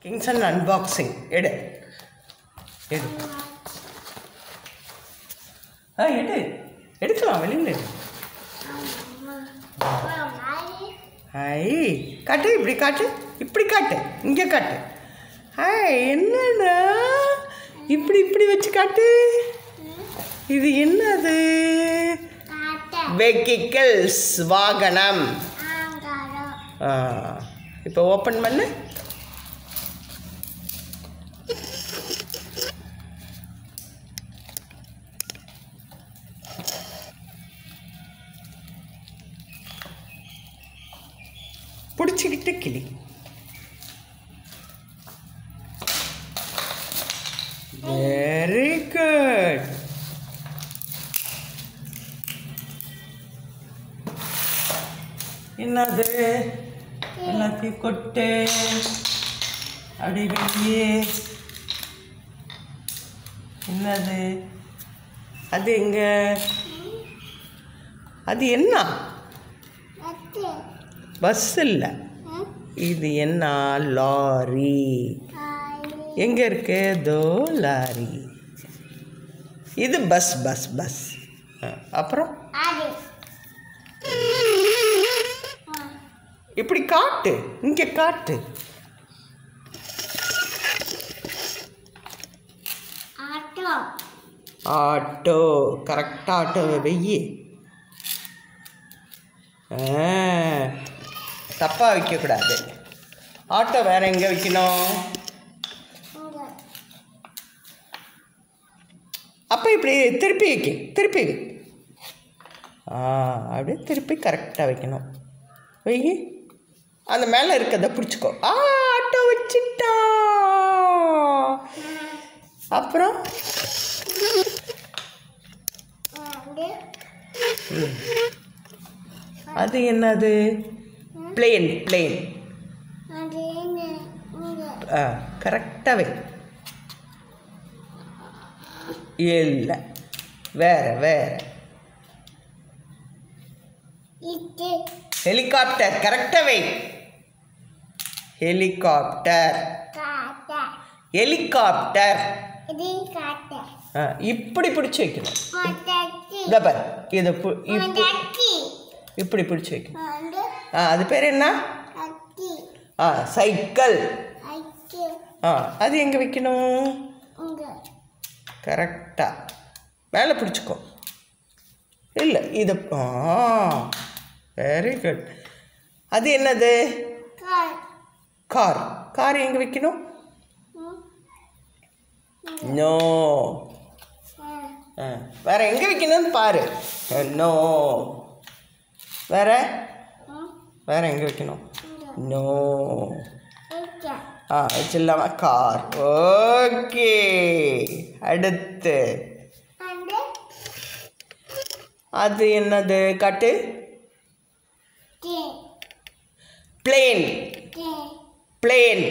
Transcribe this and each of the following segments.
கிங்சன் unboxing எடு எடு ஆ எடு எடுக்கலாம் வெளியில் எடு ஹை காட்டு இப்படி காட்டு இப்படி காட்டு இங்கே காட்டு ஹாய் என்னடா இப்படி இப்படி வச்சு காட்டு இது என்னது வெஹிக்கிள்ஸ் வாகனம் ஆ இப்போ ஓப்பன் பண்ணு பிடிச்சிக்கிட்டு கிளி வெரி குட் என்னது எல்லாத்தையும் கொட்டு அப்படி வெளியே என்னது அது எங்க அது என்ன பஸ் இல்லை இது என்ன லாரி எங்க இருக்கு தோ லாரி இது பஸ் பஸ் பஸ் ஆ, அப்புறம் இப்படி காட்டு இங்கே காட்டு ஆட்டோ கரெக்டாக ஆட்டோவை வெய்யி தப்பாக வைக்கக்கூடாது ஆட்டோ வேற எங்கே வைக்கணும் அப்போ இப்படி திருப்பி வைக்க திருப்பி வை ஆ அப்படியே திருப்பி கரெக்டாக வைக்கணும் வை அந்த மேலே இருக்கிறத பிடிச்சிக்கோ ஆ ஆட்டோ வச்சிட்டா அப்புறம் அது என்னது பிளேன் பிளேன் ஆ கரெக்டாக வை இல்லை வேற வேற ஹெலிகாப்டர் கரெக்டாக வை ஹெலிகாப்டர் ஹெலிகாப்டர் ஆ இப்படி பிடிச்சி வைக்கணும் இதை பாரு இதை பு- இப்படி இப்படி பிடிச்சி வைக்கணும் ஆ அது பேர் என்ன ஆ சைக்கிள் ஆ அது எங்கே வைக்கணும் கரெக்டாக மேலே பிடிச்சிக்கோ இல்லை இது ஆ வெரி குட் அது என்னது கார் கார் எங்கே வைக்கணும் நோ ஆ வேற எங்கே வைக்கணும்னு பாரு நோ வேற வேற எங்கே வைக்கணும் நோ ஆ வச்சிடலாமா கார் ஓகே அடுத்து அது என்னது காட்டு பிளேன் பிளேன்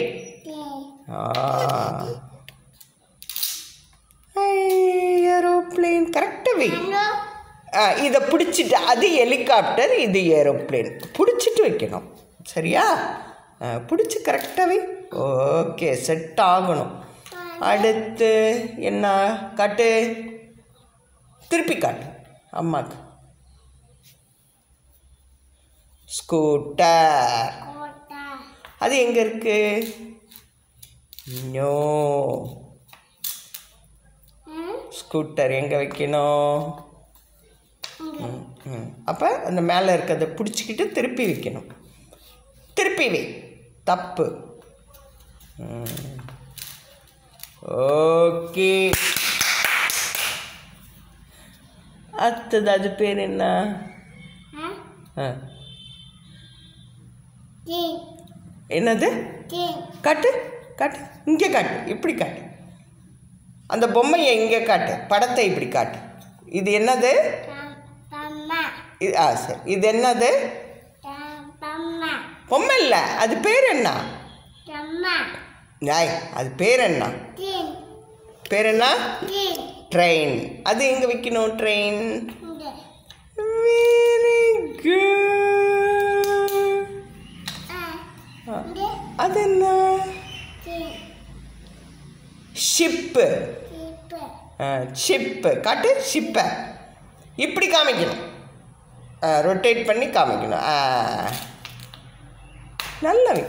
ஏரோப்ளேன் கரெக்டாக வை ஆ இதை பிடிச்சிட்டு அது ஹெலிகாப்டர் இது ஏரோப்ளேன் பிடிச்சிட்டு வைக்கணும் சரியா ஆ, பிடிச்சி கரெக்டாக வை ஓகே செட் ஆகணும் அடுத்து என்ன காட்டு திருப்பி காட்டு அம்மாக்கு ஸ்கூட்டர் அது எங்கே இருக்கு நோ ஸ்கூட்டர் எங்கே வைக்கணும் ம் அப்போ அந்த மேலே இருக்கிறத பிடிச்சிக்கிட்டு திருப்பி வைக்கணும் திருப்பி வை தப்பு ஓகே அடுத்தது அது பேர் என்ன ஆ என்னது காட்டு காட்டு இங்கே காட்டு இப்படி காட்டு அந்த பொம்மையை இங்கே காட்டு படத்தை இப்படி காட்டு இது என்னது இது- ஆ சரி இது என்னது பொம்மை இல்லை அது பேர் என்ன நாய் அது பேர் என்ன பேர் என்ன ட்ரெயின் அது எங்கே வைக்கணும் ட்ரெயின் வெரி குட் அது என்ன ஷிப்பு ஷிப்பு காட்டு ஷிப்பை இப்படி காமிக்கணும் ரொட்டேட் பண்ணி காமிக்கணும் ஆ. நல்ல வை.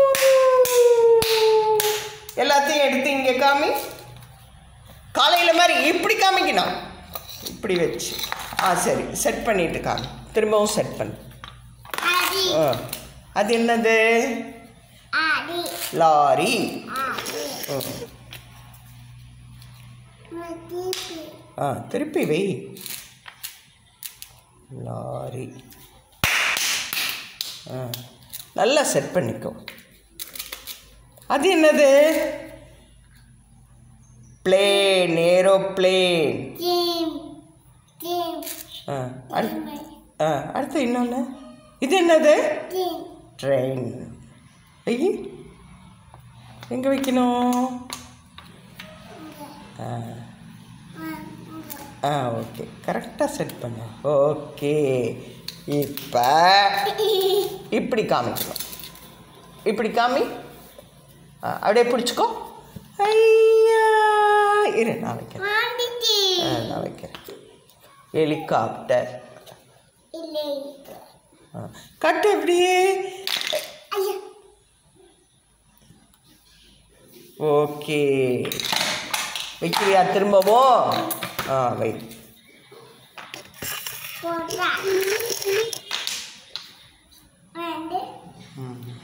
எல்லாத்தையும் எடுத்து இங்கே காமி காலையில் மாதிரி இப்படி காமிக்கணும் இப்படி வச்சு ஆ சரி செட் பண்ணிட்டு காமி திரும்பவும் செட் பண்ணு ஆ. அது என்னது லாரி ம். ஆ திருப்பி வை லாரி ஆ நல்லா செட் பண்ணிக்கோ அது என்னது பிளேன் ஏரோப்ளேன் ஆ அடுத்து ஆ அடுத்து இன்னொன்று இது என்னது ட்ரெயின் ஐய் எங்கே வைக்கணும் ஆ ஆ ஓகே கரெக்டாக செட் பண்ணு ஓகே இப்போ இப்படி காமிக்கணும் இப்படி காமி ஆ, அப்படியே பிடிச்சிக்கோ ஐயா இரு நான் வைக்கிறேன் ஆ, நான் வைக்கிறேன் ஹெலிகாப்டர் ஆ, கட்டு எப்படியே ஓகே வைக்கிறியா திரும்பவும் ஆ வை ம்